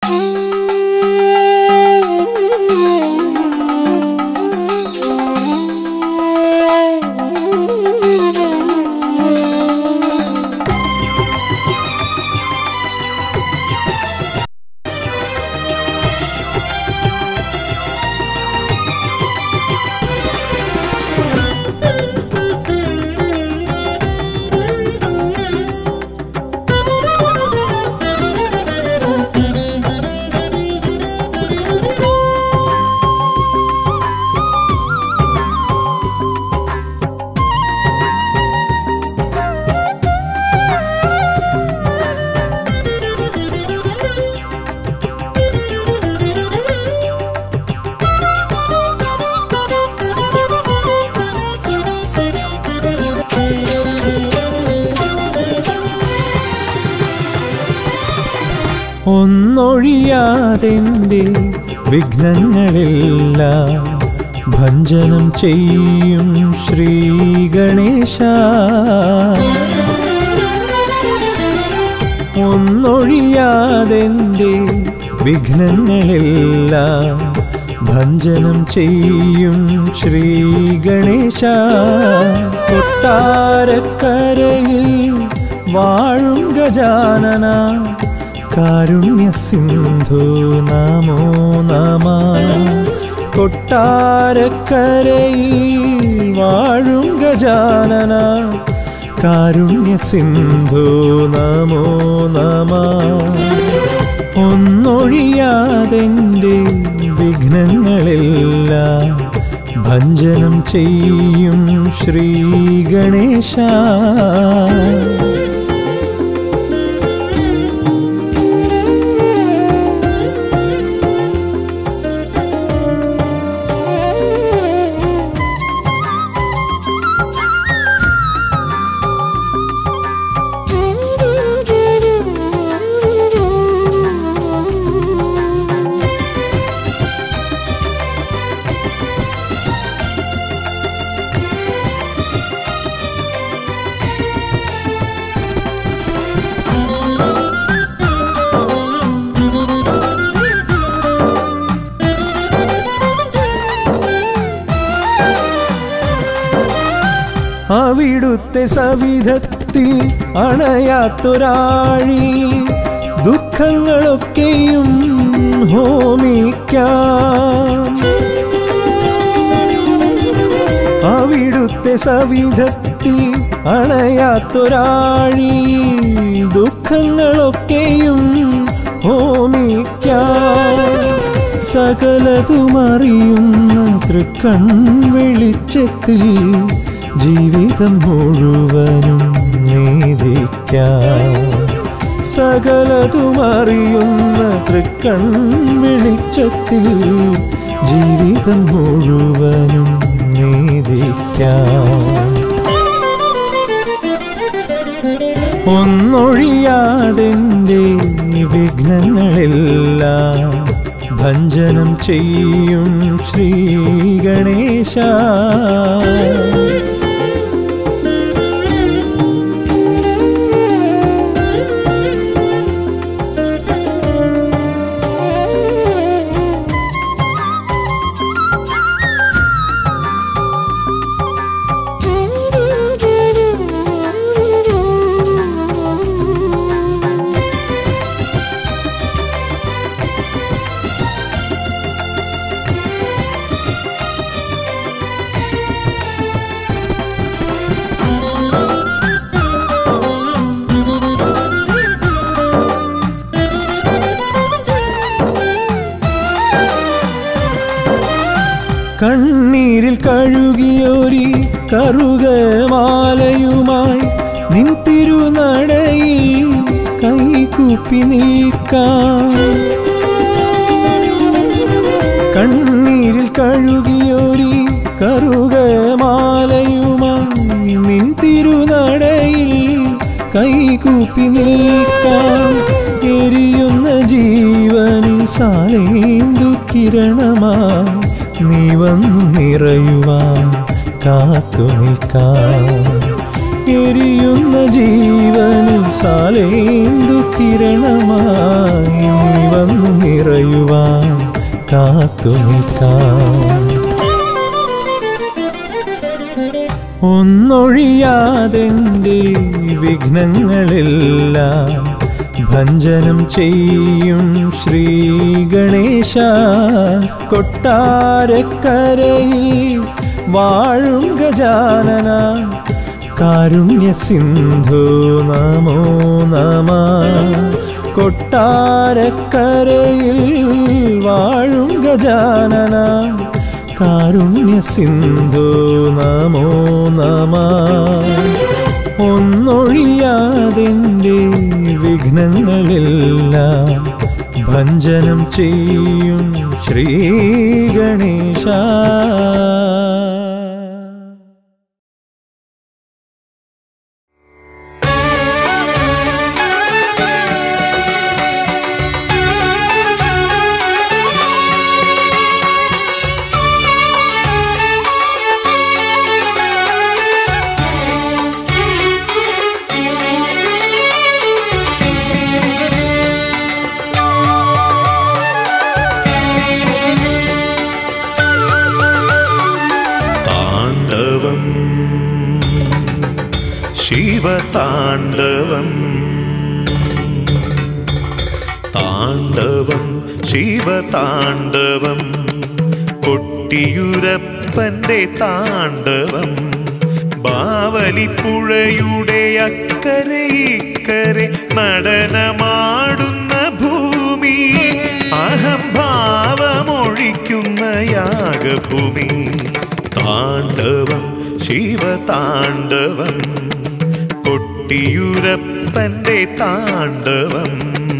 ഒന്നൊഴിയാതെൻ്റെ വിഘ്നങ്ങളെല്ലാം ഭഞ്ജനം ചെയ്യും ശ്രീ ഗണേശ ഒന്നൊഴിയാതെൻ്റെ വിഘ്നങ്ങളെല്ലാം ഭഞ്ജനം ചെയ്യും ശ്രീ ഗണേശ കൊട്ടാരക്കരയിൽ വാഴും ഗജാനന കാരുണ്യ സിന്ധു നമോ നമ കൊട്ടാരക്കരയിൽ വാഴും ഗജാനന കാരുണ്യ സിന്ധു നമോ നമ ഒന്നൊഴിയാതെൻ്റെ വിഘ്നങ്ങളെല്ലാം ഭഞ്ജനം ചെയ്യും ശ്രീ ഗണേശ അവിടുത്തെ സവിധത്തിൽ അണയാത്തൊരാഴിയിൽ ദുഃഖങ്ങളൊക്കെയും ഹോമിക്കാം അവിടുത്തെ സവിധത്തിൽ അണയാത്തൊരാഴിയിൽ ദുഃഖങ്ങളൊക്കെയും ഹോമിക്കാം സകലതുമറിയുന്ന തൃക്കൺ വെളിച്ചത്തിൽ ജീവിതം മുഴുവനും നേദിക്കാം സകലതുമറിയുന്ന തൃക്കൺ വെളിച്ചത്തിൽ ജീവിതം മുഴുവനും നേദിക്കാം ഒന്നൊഴിയാതെൻ്റെ വിഘ്നങ്ങളെല്ലാം ഭഞ്ജനം ചെയ്യും ശ്രീ ഗണേശ കണ്ണീരിൽ കഴുകിയൊരി കറുകമാലയുമായി നിൻ തിരുനടയിൽ കൈകൂപ്പി നിൽക്കാം കണ്ണീരിൽ കഴുകിയൊരി കറുകമാലയുമായി നിൻ തിരുനടയിൽ കൈകൂപ്പി നിൽക്കാം എരിയുന്ന ജീവനിൽ സാലേന്ദു കിരണമായി നീ വന്നു നിറയുവാൻ കാത്തു നിൽക്കാം എരിയുന്ന ജീവനിൽ സാലേന്ദു കിരണമായി നീ വന്നു നിറയുവാൻ കാത്തു നിൽക്കാം ഒന്നൊഴിയാതെൻ്റെ വിഘ്നങ്ങളെല്ലാം ഭഞ്ജനം ചെയ്യും ശ്രീ ഗണേശ കൊട്ടാരക്കരയിൽ വാഴും ഗജാനന കാരുണ്യ സിന്ധു നമോ നമ കൊട്ടാരക്കരയിൽ വാഴും ഗജാനന കാരുണ്യ സിന്ധു നമോ നമ ഒന്നൊഴിയാതെൻ്റെ വിഘ്നങ്ങളെല്ലാം ഭഞ്ജനം ചെയ്യും ശ്രീ ഗണേശ താണ്ഡവം ശിവതാണ്ഡവം താണ്ഡവം ശിവതാണ്ഡവം കൊട്ടിയുരപ്പന്റെ താണ്ഡവം ബാവലിപ്പുഴയുടെ അക്കരെ ഇക്കരെ നടനമാടുന്ന ഭൂമി അഹംഭാവമൊഴിക്കുന്ന യാഗഭൂമി താണ്ഡവം ശിവതാണ്ഡവം കൊട്ടിയുരപ്പന്റെ താണ്ഡവം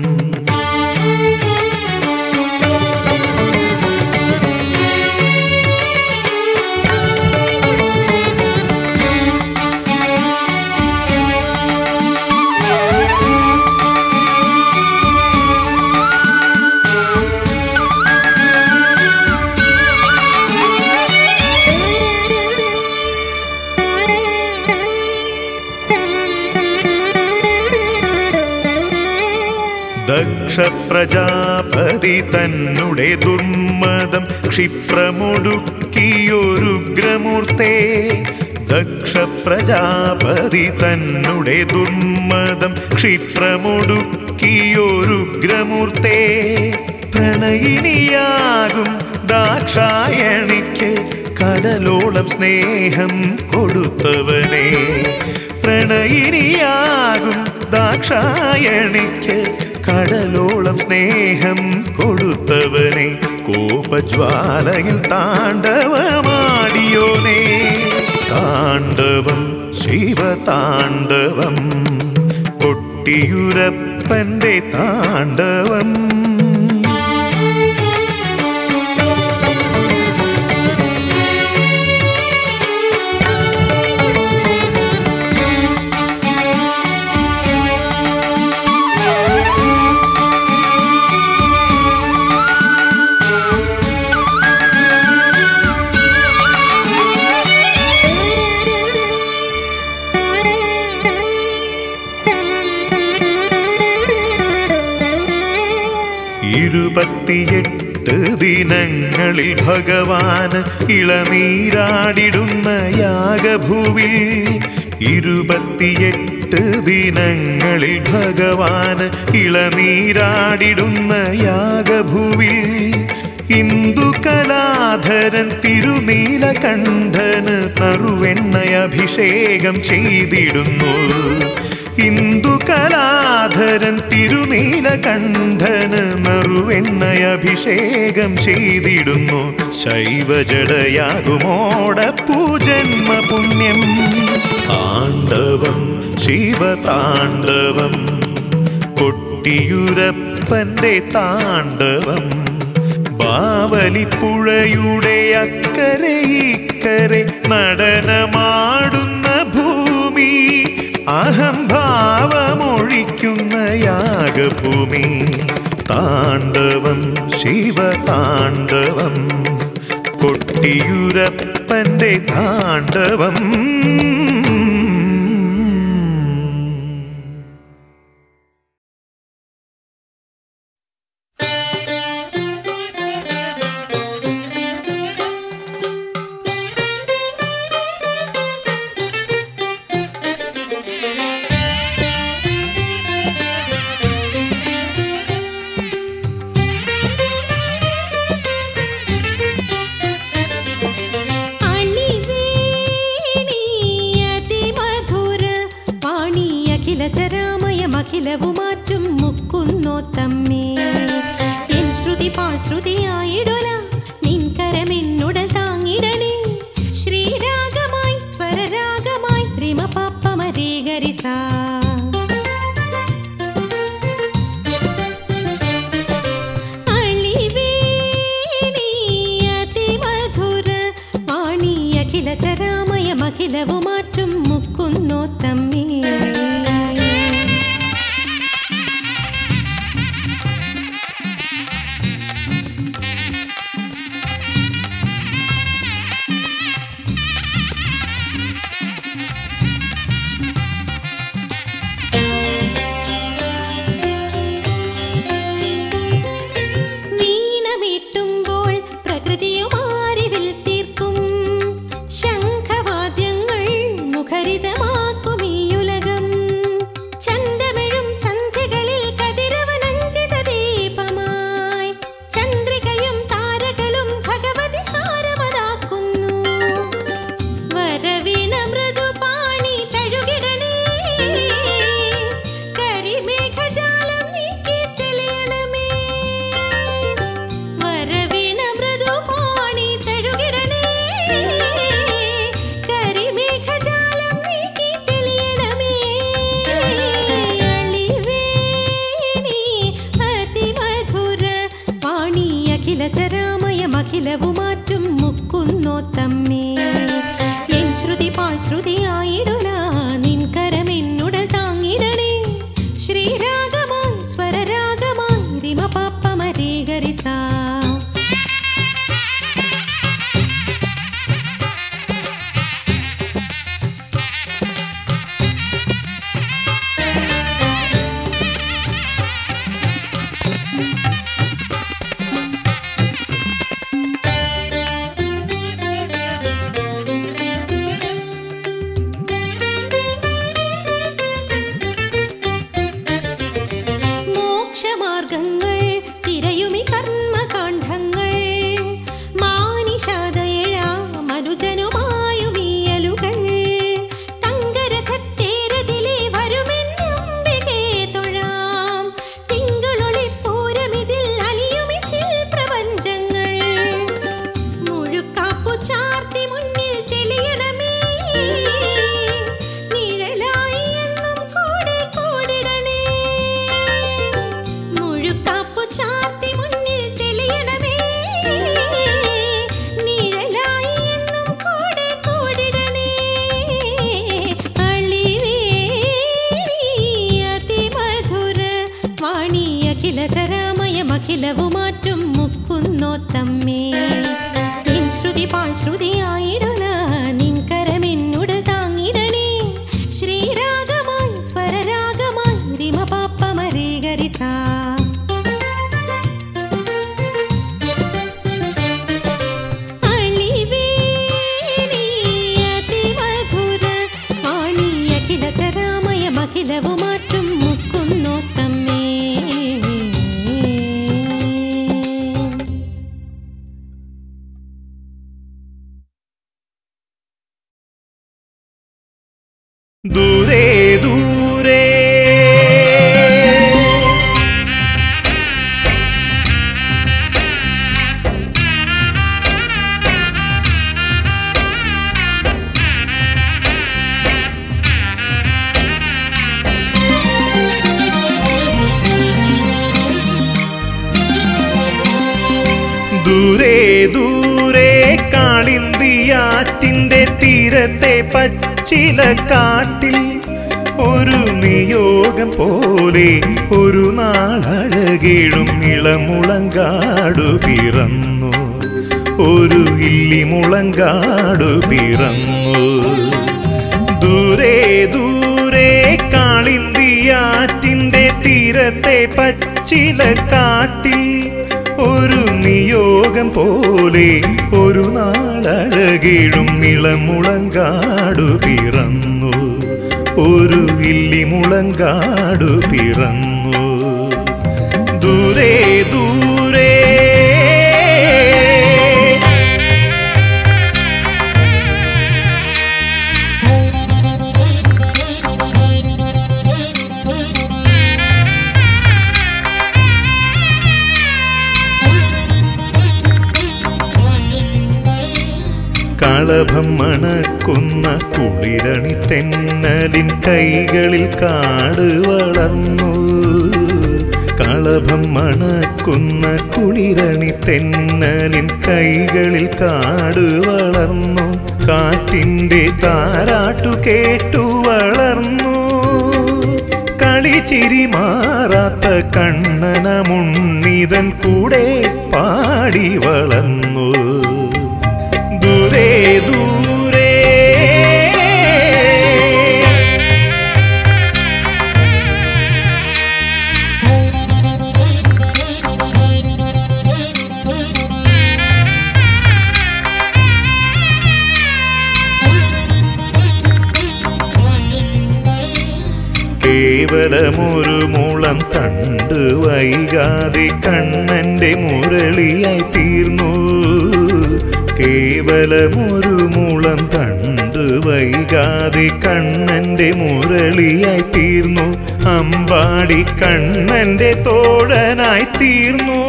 ദക്ഷ പ്രജാപതി തന്നുടെ ദുർമതം ക്ഷിപ്രമൊടുക്കിയൊരുഗ്രമൂർത്തേ ദക്ഷ പ്രജാപതി തന്നുടെ ദുർമതം ക്ഷിപ്രമൊടുക്കിയൊരുഗ്രമൂർത്തേ പ്രണയിനിയാകും ദാക്ഷായണിക്ക് കടലോളം സ്നേഹം കൊടുത്തവനെ പ്രണയിനിയാകും ദാക്ഷായണിക്ക് കടലോളം സ്നേഹം കൊടുത്തവനെ കോപജ്വാലയിൽ താണ്ഡവമാടിയോനെ താണ്ഡവം ശിവതാണ്ഡവം കൊട്ടിയുരപ്പന്റെ താണ്ഡവം ഇരുപത്തിയെട്ട് ദിനങ്ങളിൽ ഭഗവാന് ഇളനീരാടിടുന്ന യാഗഭൂവിൽ ഇരുപത്തിയെട്ട് ദിനങ്ങളിൽ ഭഗവാന് ഇളനീരാടിടുന്ന യാഗഭൂവിൽ ഇന്ദുകലാധരൻ തിരുനീലകണ്ഠന് നറുവെണ്ണയഭിഷേകം ചെയ്തിടുന്നു ഇന്ദുകലാധരൻ തിരുനീലകണ്ഠന് നറുവെണ്ണയഭിഷേകം ചെയ്തിടുന്നു ശൈവജടയാകുമോട പൂജന്മ പുണ്യം താണ്ഡവം ശിവതാണ്ഡവം കൊട്ടിയുരപ്പന്റെ താണ്ഡവം ബാവലിപ്പുഴയുടെ അക്കരെ ഇക്കരെ നടനമാടുന്ന ഭൂമി അഹംഭാവമൊഴിക്കുന്ന യാഗഭൂമി താണ്ഡവം ശിവതാണ്ഡവം കൊട്ടിയുരപ്പന്റെ താണ്ഡവം അഖിലവുമാറ്റും മുക്കുന്നോ തമ്മേ എൻ ശ്രുതി പാശ്രുതിയായിടൊല നിൻകരമെന്നുടൽ താങ്ങിടണേ ശ്രീരാഗമായി സ്വരരാഗമായി റിമ പാപ്പമരേ ഗരിസാ അതിമധുര വാണി അഖില ചരാമയമഖിലവുമാറ്റും മുക്കുന്നോ തമ്മേ വീണമീട്ടുമ്പോൾ പ്രകൃതിയും ആരിവിൽ തീർക്കും ശംഖവാദ്യങ്ങൾ മുഖരിതമാക്കും ഈ ഉലകം ചന്തമിഴും സന്ധ്യകളിൽ കതിരവനഞ്ചിത ദീപമായി ചന്ദ്രികയും താരകളും ഭഗവതി ഹാരമതാക്കുന്നു വരവീണ മൃദുപാണി തഴുകിടണേ കരിമേഘജാലം നീക്കി തെളിയണമേ വരവീണ മൃദുപാണി തഴുകിടണേ കരിമേഘജാലം നീക്കി തെളിയണമേ അളിവേണി അതിമധുര വാണി അഖില ചരാമയമഖിലവുമാറ്റും മുക്കുന്നോ തമ്മേ എൻ ശ്രുതി പാശ്രുതിയായിടുല നിൻ കരമെന്നുടൽ താങ്ങിടണേ ശ്രീരാഗമായി സ്വരരാഗമായി റിമ പാപ്പമരേ ഗരിസാ മോക്ഷമാർഗങ്ങൾ തിരയുമി കർമ്മകാണ്ഡങ്ങൾ മാനിഷാദയഴ മനുജനുമായുമീയലുകൾ തങ്കരഥത്തേരതിലെ വരുമെന്നമ്പികേ തൊഴാം തിങ്കളൊളിപ്പൂരമിതിൽ അലിയുമി ചിൽ പ്രപഞ്ചങ്ങൾ മുഴുക്കാപ്പു ചാർത്തി മുന്നിൽ തെളിയണമേ നിഴലായി എന്നും കൂടെ കൂടിടണേ മുഴുക്കാപ്പു ചാർത്തി മുന്നിൽ തെളിയണമേ നിഴലായി എന്നും കൂടെ കൂടിടണേ അളിവേണി അതിമധുര വാണി അഖില ചരാമയമഖിലവുമാറ്റും മുക്കുന്നോ തമ്മേ എൻ ശ്രുതി പാശ്രുതിയായിടുല നിൻ കരമെന്നുടൽ താങ്ങിടണേ ശ്രീരാഗമായി സ്വരരാഗമായി റിമ പാപ്പമരേ ഗരിസാ അളിവേണി അതിമധുര വാണി അഖില ചരാമയമഖിലവുമാറ്റും മുക്കുന്നോ തമ്മേ ദൂരെ ദൂരെ ദൂരെ ദൂരെ കാളിന്തിയാറ്റിന്റെ തീരത്തെ പച്ചില കാട്ടിൽ ഒരു നിയോഗം പോലെ ഒരു നാളഴകേഴും ഇളമുളങ്കാടു പിറന്നു ഒരു ഇല്ലിമുളങ്കാടു പിറന്നു ദൂരെ ദൂരെ കാളിന്തിയാറ്റിന്റെ തീരത്തെ പച്ചില കാട്ടിൽ ഒരു നിയോഗം പോലെ ഒരു നാളഴകിടും ഇളമുളങ്കാടു പിറന്നു ഒരു ഇല്ലിമുളങ്കാടു പിറന്നു ദൂരെ ദൂരെ Thank you. കളഭം മണക്കുന്ന കുളിരണി തെന്നലിൻ കൈകളിൽ കാട് വളർന്നു കളഭം മണക്കുന്ന കുളിരണി തെന്നലിൻ കൈകളിൽ കാട് വളർന്നു കാറ്റിൻ്റെ താരാട്ടു കേട്ടു വളർന്നു കളിച്ചിരി മാറാത്ത കണ്ണനമുണ്ണിതൻ കൂടെ പാടി വളർന്നു ദൂരെ ദൂരെ കേവലമൊരു മുളം തണ്ട് വൈകാതെ കണ്ണന്റെ മുരളിയായി തീർന്നു കേവലമൊരു മുളം തണ്ട് വൈകാതെ കണ്ണന്റെ മുരളിയായി തീർന്നു അമ്പാടി കണ്ണന്റെ തോഴനായി തീർന്നു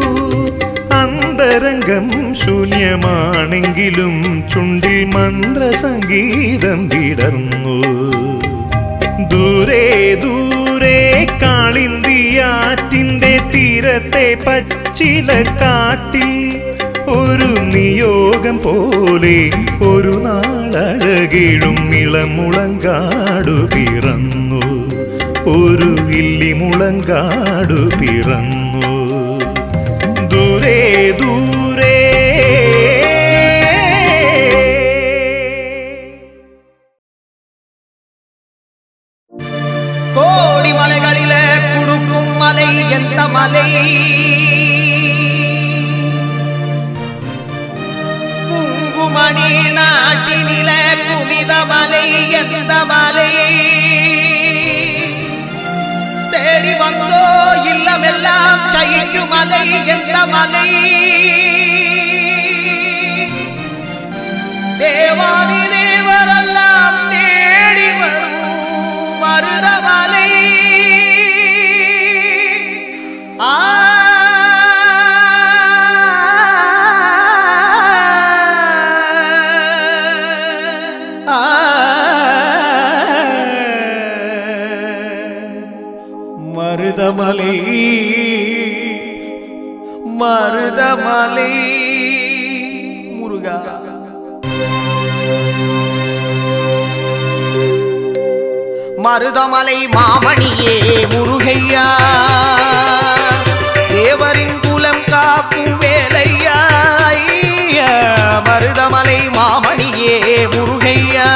അന്തരംഗം ശൂന്യമാണെങ്കിലും ചുണ്ടിൽ മന്ത്രസംഗീതം വിടർന്നു ദൂരെ ദൂരെ കാളിന്തിയാറ്റിന്റെ തീരത്തെ പച്ചില കാട്ടിൽ ഒരു നിയോഗം പോലെ ഒരു നാളഴകിഴും ഇളമുളങ്കാടു പിറന്നു ഒരു ഇല്ലിമുളങ്കാടു പിറന്നു ദൂരെ ദൂരെ கோடி மலைகளிலே குடுக்கும் மலை எந்த மலை குங்குமணி நாட்டினிலே குமித மலை எந்த மலை தேடி வந்தோ இல்லமெல்லாம் சயிக்கும் மலை எந்த மலை தேவாதி தேவரெல்லாம் தேடி வரும் மருதமலை ஆ ஆ. மருதமலை மருதமலை முருகா மருதமலை மாமணியே முருகையா தேவரின் குலம் காக்கும் வேலையா ஐயா. மருதமலை மாமணியே முருகையா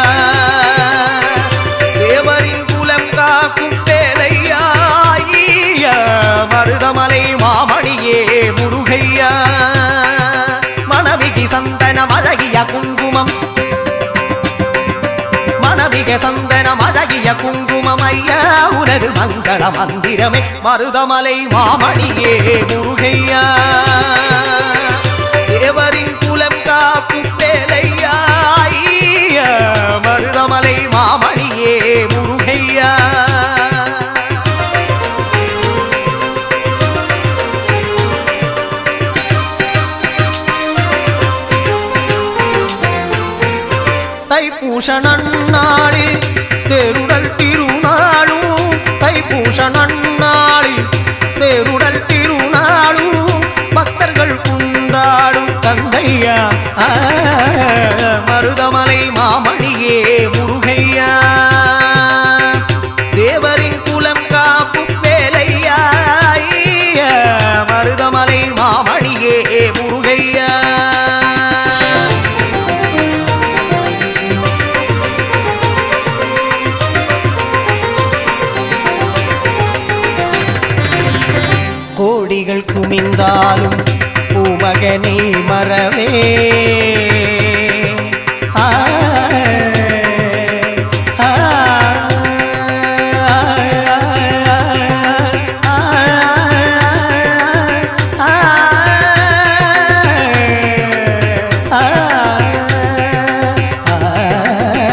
தேவரின் குலம் காக்கும் வேலையா ஐயா. மருதமலை மாமணியே முருகையா மணவிகி சந்தனம் அழகிய குங்குமம் மணமிக சந்தனம் அழகிய குங்குமம் ஐயா உனது மங்கள மந்திரமே மருதமலை மாமணியே முருகையா தேவரின் குலம் காக்கும் வேலையா ஐயா மருதமலை மாமணியே முருகையா தைப்பூச நன்னாளில் தேருடல் திருநாளும் தைப்பூச நன்னாளில் தேருடல் திருநாளும் பக்தர்கள் குண்டாடும் தந்தையா ஆ, மருதமலை மாமணியே முருகையா தேவரின் குலம் காப்பும் வேலையா ஐயா, மருதமலை மாமணியே முருகையா கோடிகள் குமிந்தாலும் பூமகனை மறவே ஆ, ஆ, ஆ, ஆ, ஆ,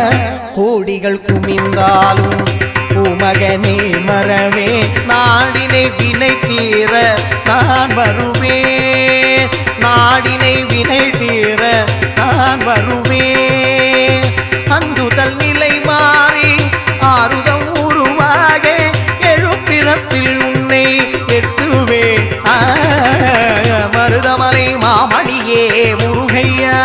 கோடிகள் குமிந்தாலும் பூமகனே மறவே நாடினே நாடினை வினை தீர நான் வருவேன் நாடினை வினை தீர நான் வருவேன் அன்றுதல் நிலை மாறி ஆறுதம் உருவாக எழுப்பிறப்பில் உன்னை எட்டுவேன் ஆ, மருதமலை மாமணியே முருகையா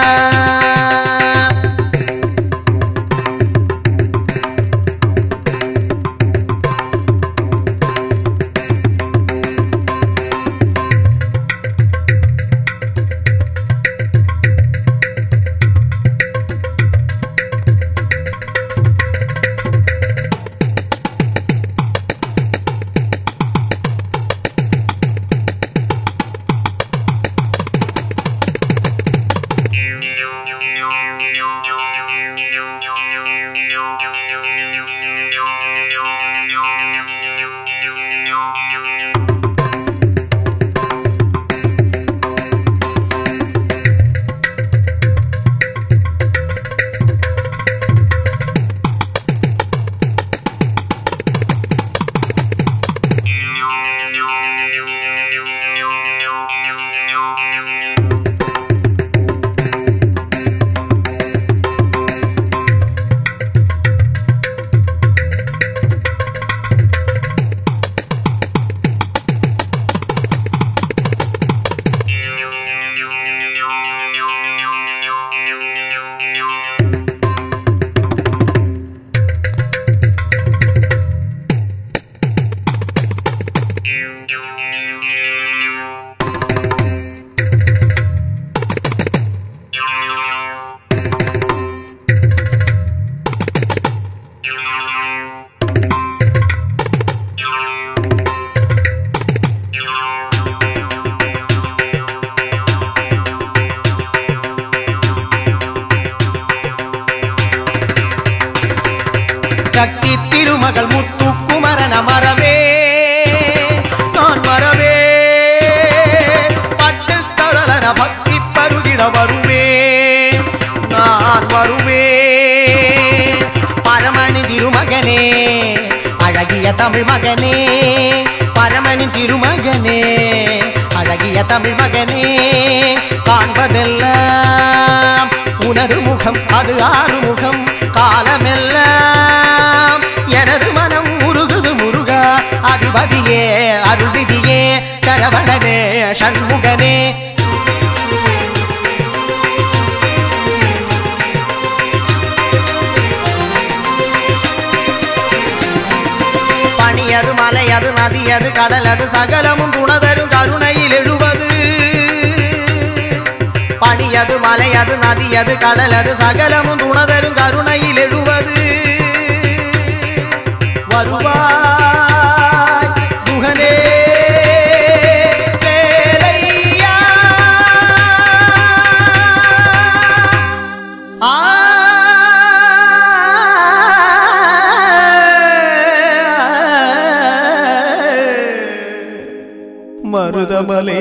சக்தி திருமகள் முத்துக்குமரன மரவே நான் மரவே பட்டு கதலன பக்தி பருகிட வருவே நான் வருவே பரமனி திருமகனே அழகிய தமிழ் மகனே பரமனி திருமகனே அழகிய தமிழ் மகனே காண்பதெல்லாம் உனது முகம் அது ஆறு முகம் காலமெல்லாம் எனது மனம் முருகுது முருகா அதிபதியே அருள்விதியே சரவணனே சண்முகனே பணியது மலையது நதியது கடலது சகலமும் துணதரும் கருணையில் எழுவது பணியது மலையது நதியது கடலது சகலமும் துணதரும் கருணையில் எழுவது வருவாய் குகனே வேலையா ஆ மருதமலை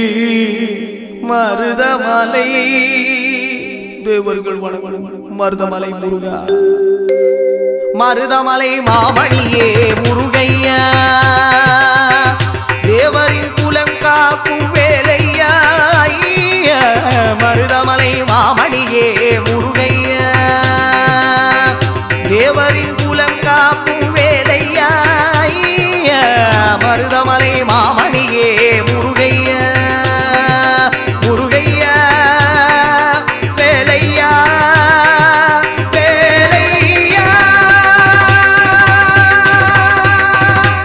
மருதமலை தேவர்கள் வணங்கும் மருதமலை முருகா மருதமலை மாமணியே முருகையா தேவரின் குலம் காக்கும் வேலையா ஐயா. மருதமலை மாமணியே முருகையா தேவரின் குலம் காக்கும் வேலையா ஐயா. மருதமலை மாமணியே முருகையா முருகையா வேலையா வேலையா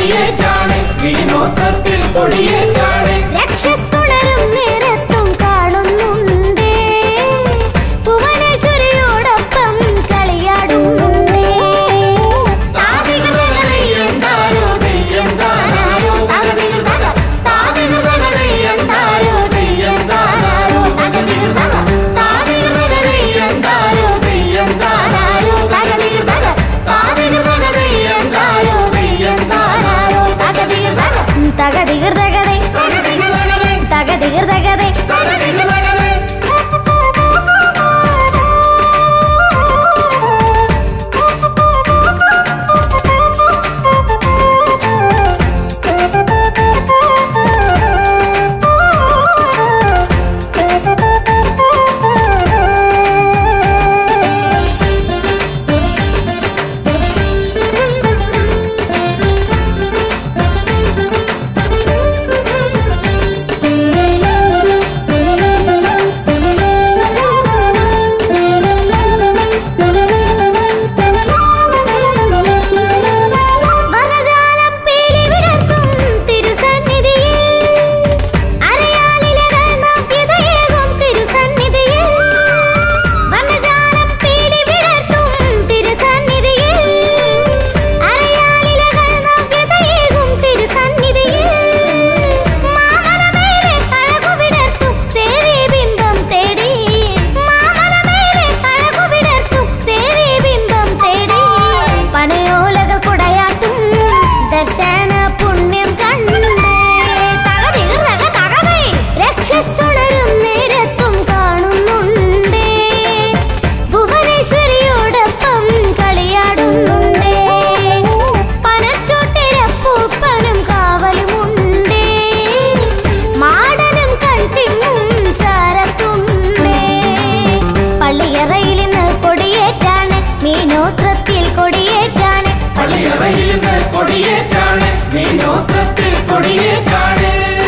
കൊടിയേറ്റാണ് വിനോദത്തിൽ കൊടിയേറ്റാണ് രക്ഷസുണരും നേരത്തും കാണുന്നുണ്ടേ ഭുവനേശ്വരിയോടൊപ്പം കളിയാടുന്നുണ്ടേ താതികൃതകനെയ്യണ്ടാരോ ദെയ്യം താനാരോ തകതികൃതക താതികൃതകനെയ്യണ്ടാരോ ദെയ്യം താനാരോ തകതികൃതക താതികൃതകനെയ്യണ്ടാരോ ദെയ്യം താനാരോ തകതികൃതക താതികൃതകനെയ്യണ്ടാരോ ദെയ്യം താനാരോ തകതികൃതക തകതികൃതകതേ തകതികൃതകനെ തകതികൃതകതേ തകതികൃതകനെ വനജാലം പീലി വിടർത്തും തിരുസന്നിധിയിൽ അരയാലിലകൾ നവ്യതയേകും തിരുസന്നിധിയിൽ വനജാലം പീലി വിടർത്തും തിരുസന്നിധിയിൽ അരയാലിലകൾ നവ്യതയേകും തിരുസന്നിധിയിൽ മാമലമേലെ അഴകു വിടർത്തും ദേവീബിംബം തേടി മാമലമേലെ അഴകു വിടർത്തും ദേവീബിംബം തേടി പനയോലകൾ കുടയാട്ടും ദർശന പുണ്യം കണ്ടേ തകതികർ തക തകതേ രക്ഷസുണരും നേരത്തും കാണുന്നുണ്ടേ ഭുവനേശ്വരിയോടൊപ്പം കളിയാടുന്നുണ്ടേ പനച്ചോട്ടിരപ്പൂപ്പനും കാവലുമുണ്ടേ മാടനും കഞ്ചിങ്ങും ചാരത്തുണ്ടേ പള്ളിയറയിൽ നിന്ന് കൊടിയേറ്റാണ് മീനോത്രത്തിൽ കൊടിയേറ്റാണ് പള്ളിയറയിൽ നിന്ന് കൊടിയേറ്റാണ് വിനോദത്തിൽ കൊടിയേറ്റാണ്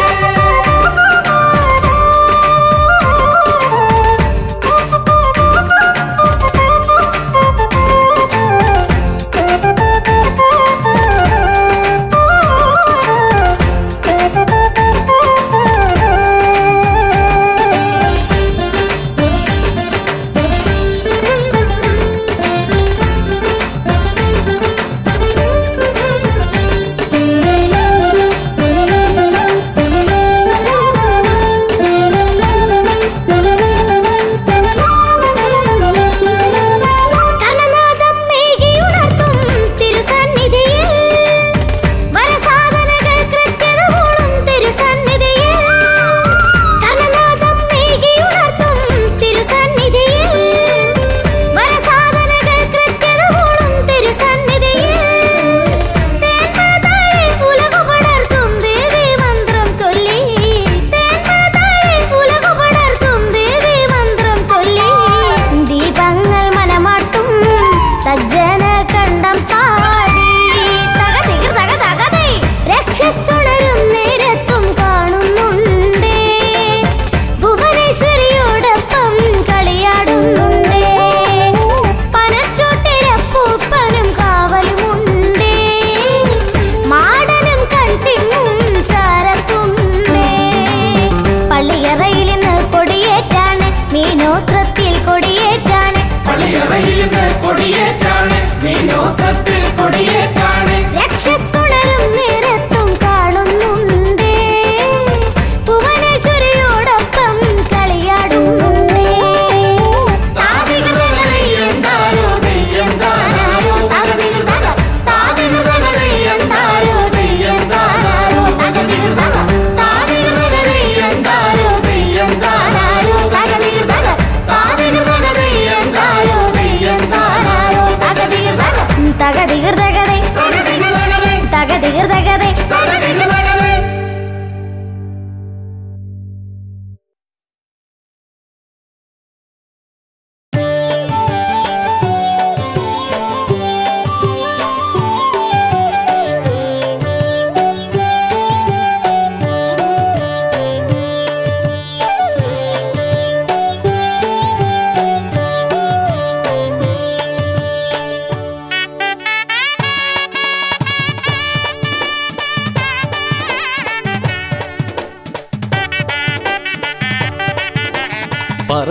കർണനാദം മേകിയുണർത്തും തിരുസന്നിധിയിൽ വരസാധനകൾ കൃത്യത മൂളും തിരുസന്നിധിയിൽ കർണനാദം മേകിയുണർത്തും തിരുസന്നിധിയിൽ വരസാധനകൾ കൃത്യത മൂളും തിരുസന്നിധിയിൽ തേന്മഴതാഴെ ഉലകു പടർത്തും ദേവി മന്ത്രം ചൊല്ലി തേന്മഴതാഴെ ഉലകു പടർത്തും ദേവി മന്ത്രം ചൊല്ലി ദീപങ്ങൾ മനമാട്ടും സജ്ജന കണ്ടം പാടി തകതികർ തക തകതേ രക്ഷസുണരും നേരത്തും കാണുന്നുണ്ടേ ഭുവനേശ്വരിയോടൊപ്പം കളിയാടുന്നുണ്ടേ പനച്ചോട്ടിരപ്പൂപ്പനും കാവലുമുണ്ടേ മാടനും കഞ്ചിങ്ങും ചാരത്തുണ്ടേ പള്ളിയറയിൽ നിന്ന് കൊടിയേറ്റാണ് മീനോത്രത്തിൽ കൊടിയേറ്റാണ് പള്ളിയറയിൽ നിന്ന് കൊടിയേറ്റാണ്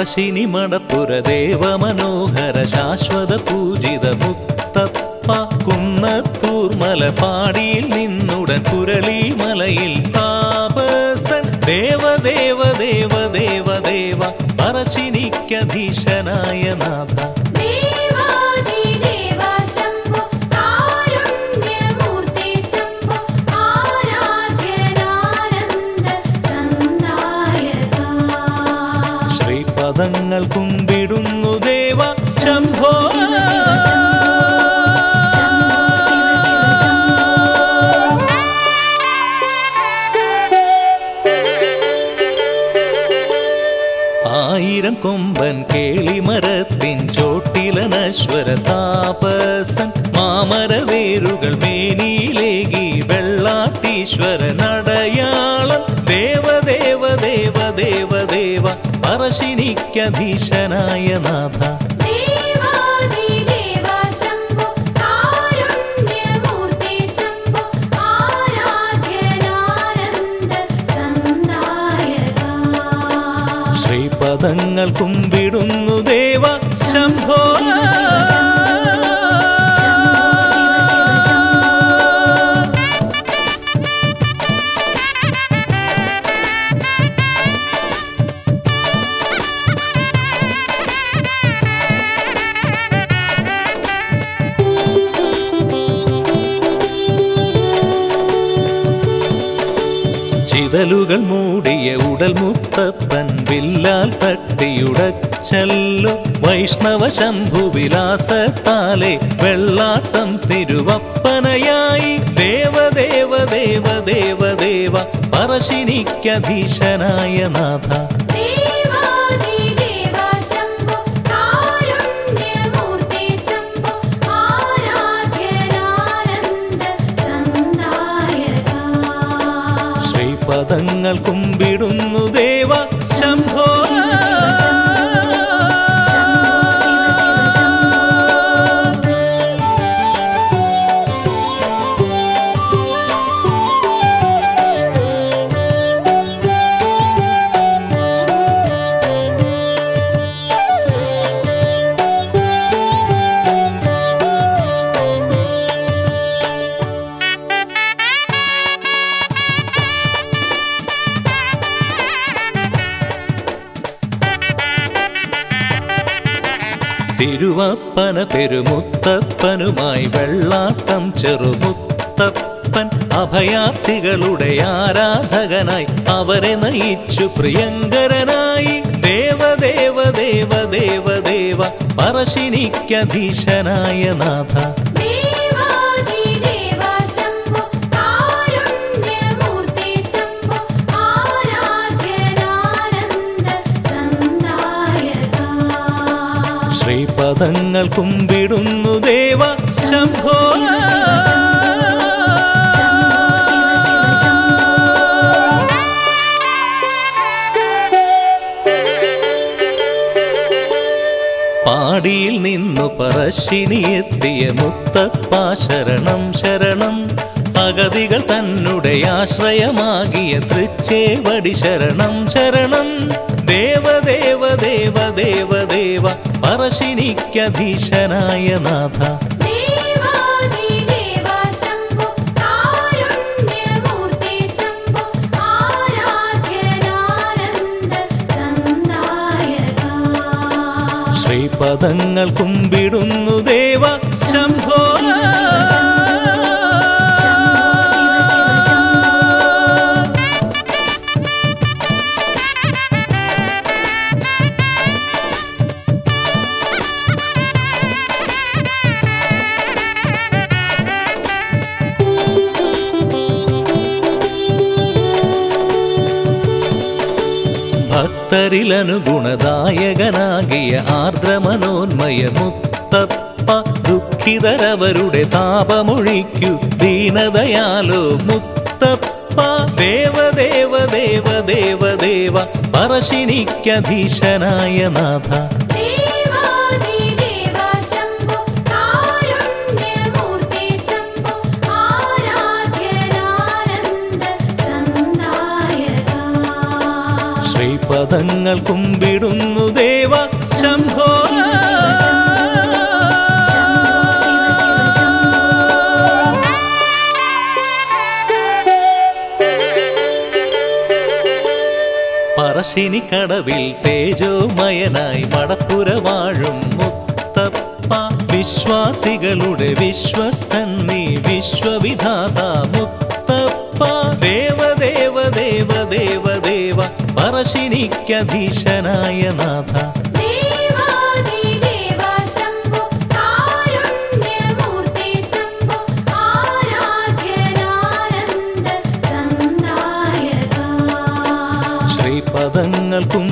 പറശ്ശിനി മടപ്പുര ദേവമനോഹര ശാശ്വത പൂജിത മുത്തപ്പ കുന്നത്തൂർ മലപാടിയിൽ നിന്നുടൻ കുരളി മലയിൽ താപസൻ ദേവദേവ ദേവ ദേവ ദേവ പറശ്ശിനിക്കധീശനായ നാഥ ദേവാദിദേവ ശംഭോ കാരുണ്യമൂർത്തി ശംഭോ ആരാധ്യനാനന്ദ സംദായക ശ്രീപദങ്ങൾ കുമ്പിടുന്നു ദേവ ശംഭോ ശംഭോ ശിവ ശിവ ശംഭോ ആയിരം കൊമ്പൻ കേളിമരത്തിൻ ചോട്ടിലനശ്വര താപസൻ മാമരവേരുകൾ മേനിയിലേകി വെള്ളാട്ടീശ്വരൻ അടയാളം ദേവദേവ ദേവ ദേവ ദേവ പറശ്ശിനിക്കധീശനായ നാഥ ദേവാദിദേവ ശംഭോ കാരുണ്യമൂർത്തി ശംഭോ ആരാധ്യനാനന്ദ സംദായക ശ്രീപദങ്ങൾ കുമ്പിടുന്നു ദേവ ശംഭോ ചിതലുകൾ മൂടിയ ഉടൽ മുത്തപ്പൻ വില്ലാൽ തട്ടിയുടച്ചല്ലോ വൈഷ്ണവ ശംഭുവിലാസത്താലെ വെള്ളാട്ടം തിരുവപ്പനയായി ദേവദേവ ദേവ ദേവ ദേവ പറശ്ശിനിക്കധീശനായ നാഥ ദേവാദിദേവ ശംഭോ കാരുണ്യമൂർത്തി ശംഭോ ആരാധ്യനാനന്ദ സംദായക ശ്രീപദങ്ങൾ കുമ്പിടുന്നു ദേവ ശംഭോ ശംഭോ ശിവ ശിവ ശംഭോ തിരുവപ്പന പെരുമുത്തപ്പനുമായി വെള്ളാട്ടം ചെറുമുത്തപ്പൻ അഭയാർത്ഥികളുടെ ആരാധകനായി അവരെ നയിച്ചു പ്രിയങ്കരനായി ദേവദേവ ദേവ ദേവ ദേവ പറശ്ശിനിക്കധീശനായ നാഥ ദേവാദിദേവ ശംഭോ കാരുണ്യമൂർത്തി ശംഭോ ആരാധ്യനാനന്ദ സംദായക ശ്രീപദങ്ങൾ കുമ്പിടുന്നു ദേവ ശംഭോ ശംഭോ ശിവ ശിവ ശംഭോ പാടിയിൽ നിന്നു പറശ്ശിനി എത്തിയ മുത്തപ്പ ശരണം ശരണം അഗതികൾ തന്നുടെ ആശ്രയമാകിയ തൃച്ചേവടി ശരണം ശരണം ദേവദേവ ദേവ ദേവ ദേവ പറശ്ശിനിക്കധീശനായ നാഥ ദേവാദിദേവ ശംഭോ കാരുണ്യമൂർത്തി ശംഭോ ആരാധ്യനാനന്ദ സംദായക ശ്രീപദങ്ങൾ കുമ്പിടുന്നു ദേവ ശംഭോ ശംഭോ ശിവ ശിവ ശംഭോ ഭക്തരിലനുഗുണദായകനാകിയ ആർദ്രമനോന്മയ മുത്തപ്പ ദുഃഖിതരവരുടെ താപമൊഴിക്കു ദീനദയാലോ മുത്തപ്പ ദേവദേവ ദേവ ദേവ ദേവ പറശ്ശിനിക്കധീശനായ നാഥ ദേവാദിദേവ ശംഭോ കാരുണ്യമൂർത്തി ശംഭോ ആരാധ്യനാനന്ദ സംദായക ശ്രീപദങ്ങൾ കുമ്പിടുന്നു ദേവ പറശ്ശിനി കടവിൽ തേജോമയനായി മടപ്പുര വാഴും മുത്തപ്പ വിശ്വാസികളുടെ വിശ്വസ്തൻ നീ വിശ്വവിധാത മുത്തപ്പ ദേവദേവ ദേവ ദേവ ദേവ പറശ്ശിനിക്കധീശനായ നാഥ ദേവാദിദേവ ശംഭോ കാരുണ്യമൂർത്തി ശംഭോ ആരാധ്യനാനന്ദ സന്ദായക ശ്രീപദങ്ങൾക്കും